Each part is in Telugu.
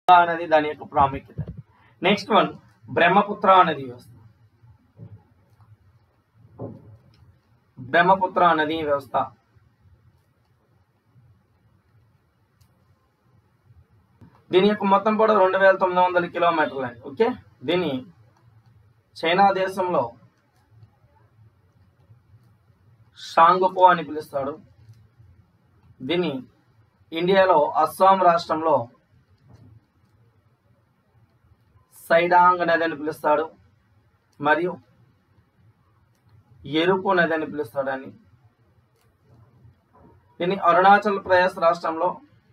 అనేది దాని యొక్క ప్రాముఖ్యత నెక్స్ట్ వన్ బ్రహ్మపుత్ర నది వ్యవస్థ బ్రహ్మపుత్ర నది వ్యవస్థ దీని యొక్క మొత్తం పొడవు రెండు వేల తొమ్మిది వందల కిలోమీటర్లు అండి ఓకే దీన్ని చైనా దేశంలో షాంగుపో అని పిలుస్తాడు దీన్ని ఇండియాలో అస్సాం రాష్ట్రంలో సైడాంగ్ నది అని పిలుస్తాడు మరియు ఎరుపు నది అని పిలుస్తాడని దీన్ని అరుణాచల్ ప్రదేశ్ రాష్ట్రంలో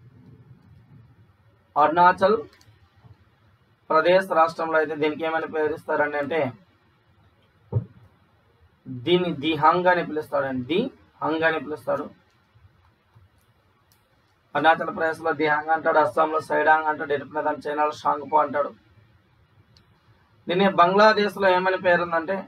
అరుణాచల్ ప్రదేశ్ రాష్ట్రంలో అయితే దీనికి ఏమని పేరుస్తారండి అంటే దీన్ని ది హంగ్ అని పిలుస్తాడండి ది హంగ్ అని పిలుస్తాడు అరుణాచల్ ప్రదేశ్లో ది హంగ్ అంటాడు అస్సాంలో సైడాంగ్ అంటాడు ఎరుపునదని చైనాలో షాంగ్పో అంటాడు దీన్ని బంగ్లాదేశ్లో ఏమని పేరుందంటే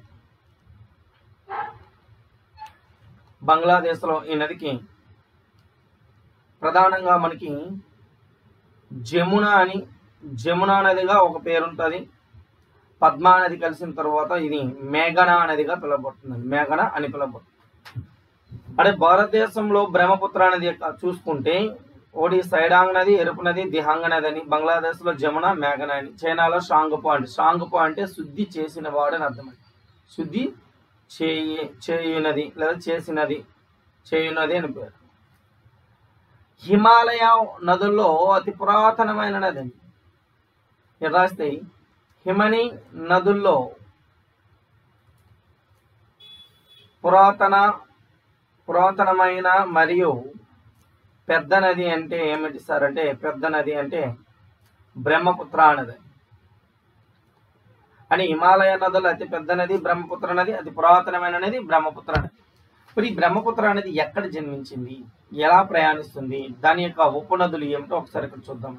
బంగ్లాదేశ్లో ఈ నదికి ప్రధానంగా మనకి జమున అని జమునా నదిగా ఒక పేరు ఉంటుంది పద్మా నది కలిసిన తర్వాత ఇది మేఘన నదిగా పిలువబడుతుంది మేఘన అని పిలువబడుతుంది అంటే భారతదేశంలో బ్రహ్మపుత్ర నది యొక్క చూసుకుంటే ఒకటి సైడాంగ్ నది ఎరుపు నది దిహాంగ నది అని బంగ్లాదేశ్లో జమున మేఘన అని చైనాలో షాంగుపో అంటే షాంగుపో అంటే శుద్ధి చేసిన వాడని అర్థమండి శుద్ధి చేయి చేయునది లేదా చేసినది చేయునది అని పేరు హిమాలయ నదుల్లో అతి పురాతనమైన నది అండి ఇది రాస్తే హిమని నదుల్లో పురాతన పురాతనమైన మరియు పెద్ద నది అంటే ఏమిటి సార్ అంటే పెద్ద నది అంటే బ్రహ్మపుత్ర నది అని హిమాలయ నదులు అతి పెద్ద నది బ్రహ్మపుత్ర నది అతి పురాతనమైన నది బ్రహ్మపుత్ర నది ఇప్పుడు ఈ బ్రహ్మపుత్ర అనేది ఎక్కడ జన్మించింది ఎలా ప్రయాణిస్తుంది దాని యొక్క ఉపనదులు ఏమిటో ఒకసారి ఇక్కడ చూద్దాం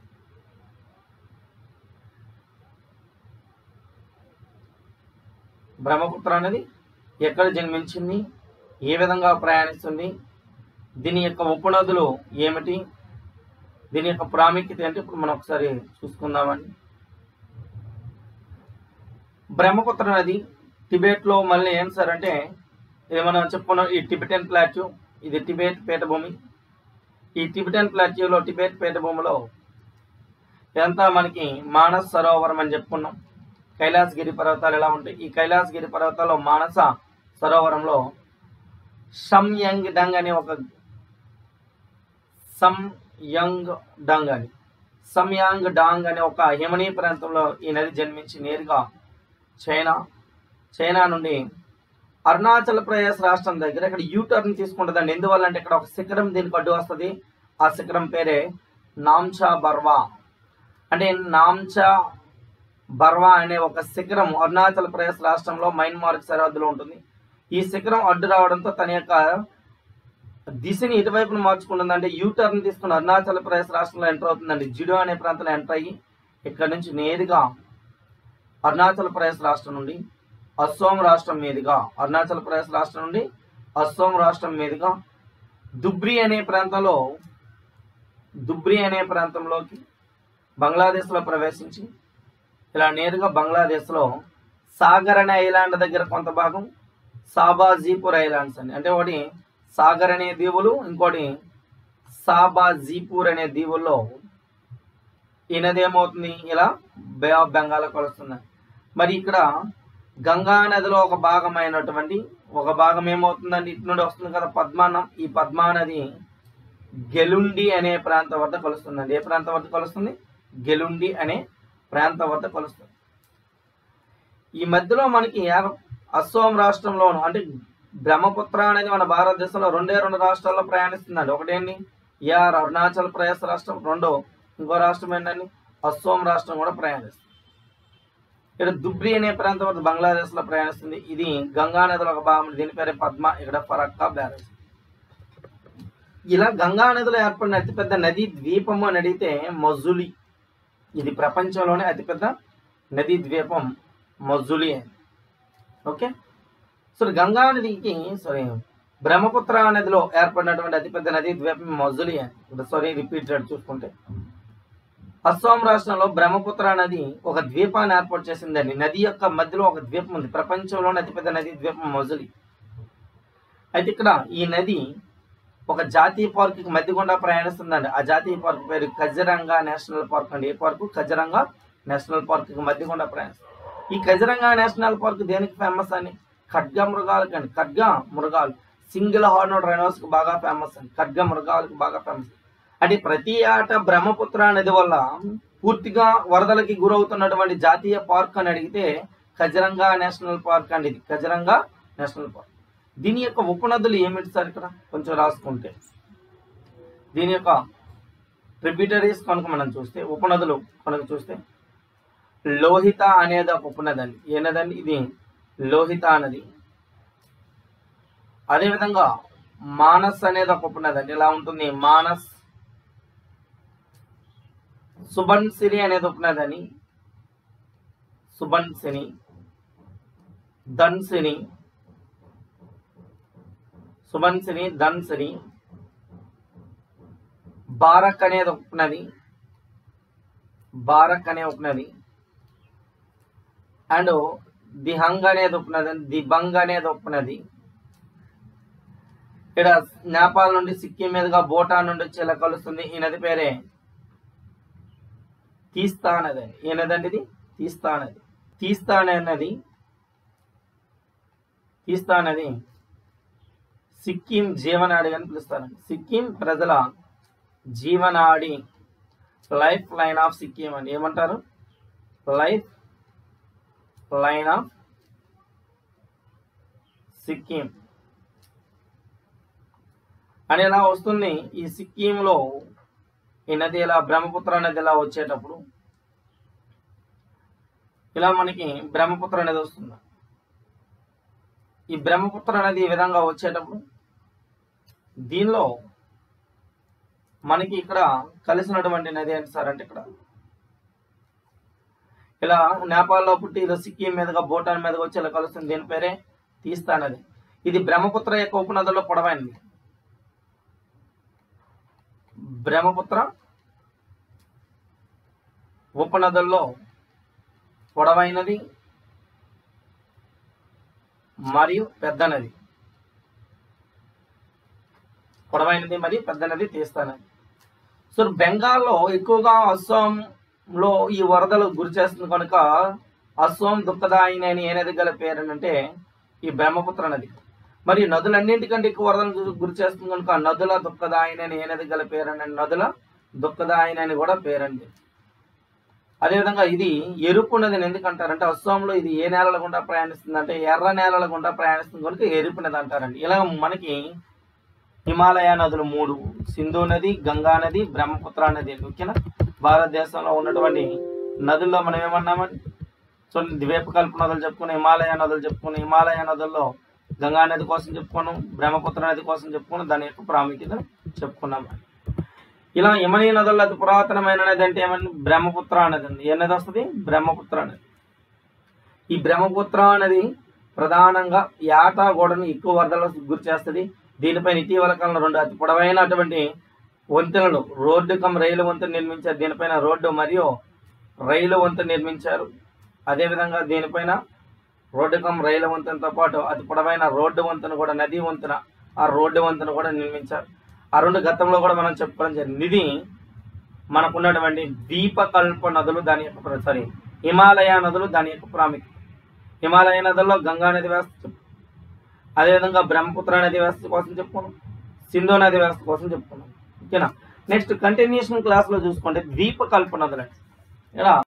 బ్రహ్మపుత్ర అనేది ఎక్కడ జన్మించింది ఏ విధంగా ప్రయాణిస్తుంది దీని యొక్క ఉపనదులు ఏమిటి దీని యొక్క ప్రాముఖ్యత ఏంటి ఇప్పుడు మనం ఒకసారి చూసుకుందామండి బ్రహ్మపుత్ర నది టిబెట్లో మళ్ళీ ఏం సార్ అంటే ఇది మనం చెప్పుకున్నాం ఈ టిబెటన్ ప్లాట్యూ ఇది టిబెట్ పీఠభూమి ఈ టిబెటన్ ప్లాట్యూలో టిబెట్ పీఠభూమిలో ఇదంతా మనకి మానస్ సరోవరం అని చెప్పుకున్నాం కైలాసగిరి పర్వతాలు ఎలా ఉంటాయి ఈ కైలాసగిరి పర్వతాల్లో మానస సరోవరంలో సమ్ యంగ్ డంగ్ అనే ఒక సమ్ యంగ్ డంగ్ అని సమ్ యాంగ్ డాంగ్ అనే ఒక హిమనీ ప్రాంతంలో ఈ నది జన్మించి నేరుగా చైనా చైనా నుండి అరుణాచల్ ప్రదేశ్ రాష్ట్రం దగ్గర ఇక్కడ యూ టర్న్ తీసుకుంటుందండి ఎందువల్ల అంటే ఇక్కడ ఒక శిఖరం దీనికి అడ్డు వస్తుంది ఆ శిఖరం పేరే నామ్చా బర్వా అంటే నామ్చా బర్వా అనే ఒక శిఖరం అరుణాచల్ ప్రదేశ్ రాష్ట్రంలో మైన్మార్క్ సరిహద్దులో ఉంటుంది ఈ శిఖరం అడ్డు రావడంతో తన యొక్క దిశని ఇటువైపున మార్చుకుంటుంది అంటే యూ టర్న్ తీసుకుని అరుణాచల్ ప్రదేశ్ రాష్ట్రంలో ఎంటర్ అవుతుందండి జిడో అనే ప్రాంతంలో ఎంటర్ అయ్యి ఇక్కడ నుంచి నేరుగా అరుణాచల్ ప్రదేశ్ రాష్ట్రం నుండి అస్సోం రాష్ట్రం మీదుగా అరుణాచల్ ప్రదేశ్ రాష్ట్రం నుండి అస్సోం రాష్ట్రం మీదుగా దుబ్రి అనే ప్రాంతంలో దుబ్రి అనే ప్రాంతంలోకి బంగ్లాదేశ్లో ప్రవేశించి ఇలా నేరుగా బంగ్లాదేశ్లో సాగర్ అనే ఐలాండ్ దగ్గర కొంత భాగం సాబాజీపూర్ ఐలాండ్స్ అని అంటే ఒకటి సాగర్ అనే దీవులు ఇంకోటి సాబాజీపూర్ అనే దీవుల్లో ఈ నది ఏమవుతుంది ఇలా బే ఆఫ్ బెంగాల్ కలుస్తుంది మరి ఇక్కడ గంగా నదిలో ఒక భాగమైనటువంటి ఒక భాగం ఏమవుతుందండి ఇటు నుండి వస్తుంది కదా పద్మానం ఈ పద్మా నది గెలుండి అనే ప్రాంతం వద్ద కలుస్తుందండి ఏ ప్రాంతం వద్ద కలుస్తుంది గెలుండి అనే ప్రాంతం వద్ద కలుస్తుంది ఈ మధ్యలో మనకి యార- అస్సోం రాష్ట్రంలోను అంటే బ్రహ్మపుత్ర అనేది మన భారతదేశంలో రెండే రెండు రాష్ట్రాల్లో ప్రయాణిస్తుందండి ఒకటేంటి యార్ అరుణాచల్ ప్రదేశ్ రాష్ట్రం రెండో ఇంకో రాష్ట్రం ఏంటండి అస్సోం రాష్ట్రం కూడా ప్రయాణిస్తుంది ఇక్కడ దుబ్రి అనే ప్రాంతం వద్ద బంగ్లాదేశ్ లో ప్రయాణిస్తుంది ఇది గంగా నదిలో ఒక భాగం దీని పేరే పద్మ ఇక్కడ ఫరక్కా బ్యారేజ్ ఇలా గంగా నదిలో ఏర్పడిన అతిపెద్ద నదీ ద్వీపము అని అడిగితే మజులి ఇది ప్రపంచంలోనే అతిపెద్ద నదీ ద్వీపం మజులి అని ఓకే సో గంగా నదికి సారీ బ్రహ్మపుత్ర నదిలో ఏర్పడినటువంటి అతిపెద్ద నదీ ద్వీపం మజులి అని సారీ రిపీటెడ్ చూసుకుంటే అస్సాం రాష్ట్రంలో బ్రహ్మపుత్ర నది ఒక ద్వీపాన్ని ఏర్పాటు చేసిందండి నది యొక్క మధ్యలో ఒక ద్వీపం ఉంది ప్రపంచంలోనే అతిపెద్ద నది ద్వీపం మొజలి అయితే ఇక్కడ ఈ నది ఒక జాతీయ పార్క్ మధ్య గుండా ప్రయాణిస్తుందండి ఆ జాతీయ పార్క్ పేరు కజరంగా నేషనల్ పార్క్ అండి ఏ పార్కు కజరంగా నేషనల్ పార్క్ మధ్య గుండా ప్రయాణిస్తుంది ఈ కజరంగా నేషనల్ పార్క్ దేనికి ఫేమస్ అని ఖడ్గ మృగాలకి అండి ఖడ్గ మృగాలు సింగిల్ హార్నోడ్ రైనోస్ కు బాగా ఫేమస్ అండి ఖడ్గ మృగాలకు బాగా ఫేమస్ అంటే ప్రతి ఏటా బ్రహ్మపుత్ర నది వల్ల పూర్తిగా వరదలకి గురవుతున్నటువంటి జాతీయ పార్క్ అని అడిగితే కజరంగా నేషనల్ పార్క్ అండి ఇది కజరంగా నేషనల్ పార్క్ దీని యొక్క ఉపనదులు ఏమిటి సార్ ఇక్కడ కొంచెం రాసుకుంటే దీని యొక్క ట్రిబ్యూటరీస్ కనుక మనం చూస్తే ఉపనదులు కనుక చూస్తే లోహిత అనేది ఒక ఉపనది అండి ఏ నది అండి ఇది లోహిత నది అదేవిధంగా మానస్ అనేది ఒక ఉపనది అండి ఇలా ఉంటుంది మానస్ సుబన్సిరి అనేది ఉపనది అని సుబన్సిని ధన్సిని సుబన్సిని ధన్సిని బారక్ అనేది ఒక ఉపనది బారక్ అనే ఉపనది అండ్ దిహంగ్ అనేది ఉపనది దిబంగ్ అనేది ఉపనది ఇక్కడ నేపాల్ నుండి సిక్కిం మీదుగా భూటాన్ నుండి వచ్చి ఇలా కలుస్తుంది ఈ నది పేరే తీస్తా నది అండి ఏ నది అండి ఇది తీస్తా నది తీస్తా అనే నది తీస్తా నది సిక్కిం జీవనాడి అని పిలుస్తారండి సిక్కిం ప్రజల జీవనాడి లైఫ్ లైన్ ఆఫ్ సిక్కిం అని ఏమంటారు లైఫ్ లైన్ ఆఫ్ సిక్కిం అని ఇలా వస్తుంది ఈ సిక్కింలో ఈ నది ఇలా బ్రహ్మపుత్ర నది ఇలా వచ్చేటప్పుడు ఇలా మనకి బ్రహ్మపుత్ర నది వస్తుంది ఈ బ్రహ్మపుత్ర నది ఈ విధంగా వచ్చేటప్పుడు దీనిలో మనకి ఇక్కడ కలిసినటువంటి నది ఏంటి సార్ అంటే ఇక్కడ ఇలా నేపాల్లో పుట్టి ఇలా సిక్కిం మీదుగా భూటాన్ మీదుగా వచ్చి ఇలా కలుస్తుంది దీని పేరే తీస్తా నది ఇది బ్రహ్మపుత్ర యొక్క ఉపనదుల్లో పొడవైనది బ్రహ్మపుత్ర ఉపనదుల్లో పొడవైనది మరియు పెద్ద నది పొడవైనది మరియు పెద్ద నది తీస్తానది సో బెంగాల్లో ఎక్కువగా అస్సాంలో ఈ వరదలు గురి చేస్తుంది కనుక అస్సాం దుఃఖదాయిని అని ఏ నది గల పేరు అంటే ఈ బ్రహ్మపుత్ర నది మరి నదులన్నింటికంటే ఎక్కువ వరదలు గురి- గురి చేస్తుంది కనుక నదుల దుఃఖదాయిని అని ఏ నది గల పేరు నదుల దుఃఖదాయిని అని కూడా పేరండి అదేవిధంగా ఇది ఎరుపు నదిని ఎందుకు అంటారంటే అస్సాంలో ఇది ఏ నేలల గుండా ప్రయాణిస్తుంది అంటే ఎర్ర నేలల గుండా ప్రయాణిస్తుంది కనుక ఎరుపు నది అంటారండి ఇలా మనకి హిమాలయ నదులు మూడు సింధు నది గంగా నది బ్రహ్మపుత్ర నది ఓకేనా భారతదేశంలో ఉన్నటువంటి నదుల్లో మనం ఏమన్నామని సో ద్వీపకల్ప నదులు చెప్పుకుని హిమాలయ నదులు చెప్పుకుని హిమాలయ నదుల్లో గంగా నది కోసం చెప్పుకున్నాం బ్రహ్మపుత్ర నది కోసం చెప్పుకుని దాని యొక్క ప్రాముఖ్యత చెప్పుకున్నాం ఇలా యమనీ నదుల్లో అతి పురాతనమైన నది అంటే ఏమని బ్రహ్మపుత్ర నది అండి ఏ నది వస్తుంది బ్రహ్మపుత్ర నది ఈ బ్రహ్మపుత్ర నది ప్రధానంగా యాటా గోడను ఎక్కువ వరదలకు గురి చేస్తుంది దీనిపైన ఇటీవల కాలంలో రెండు అతి పొడవైనటువంటి వంతెనలు రోడ్డు కమ్ రైలు వంతెన నిర్మించారు దీనిపైన రోడ్డు మరియు రైలు వంతెన నిర్మించారు అదేవిధంగా దీనిపైన రోడ్డు కమ్ రైలు వంతెనతో పాటు అతి పొడవైన రోడ్డు వంతెన కూడా నదీ వంతెన ఆ రోడ్డు వంతెన కూడా నిర్మించారు ఆ రెండు గతంలో కూడా మనం చెప్పుకోవడం జరిగింది ఇది మనకున్నటువంటి దీపకల్ప నదులు దాని యొక్క సారీ హిమాలయ నదులు దాని యొక్క ప్రాముఖ్యత హిమాలయ నదుల్లో గంగా నది వ్యవస్థ చెప్పు. అదేవిధంగా బ్రహ్మపుత్ర నది వ్యవస్థ కోసం చెప్పుకున్నాం సింధు నది వ్యవస్థ కోసం చెప్పుకున్నాం ఓకేనా నెక్స్ట్ కంటిన్యూషన్ క్లాస్ లో చూసుకుంటే దీపకల్ప నదులు ఇలా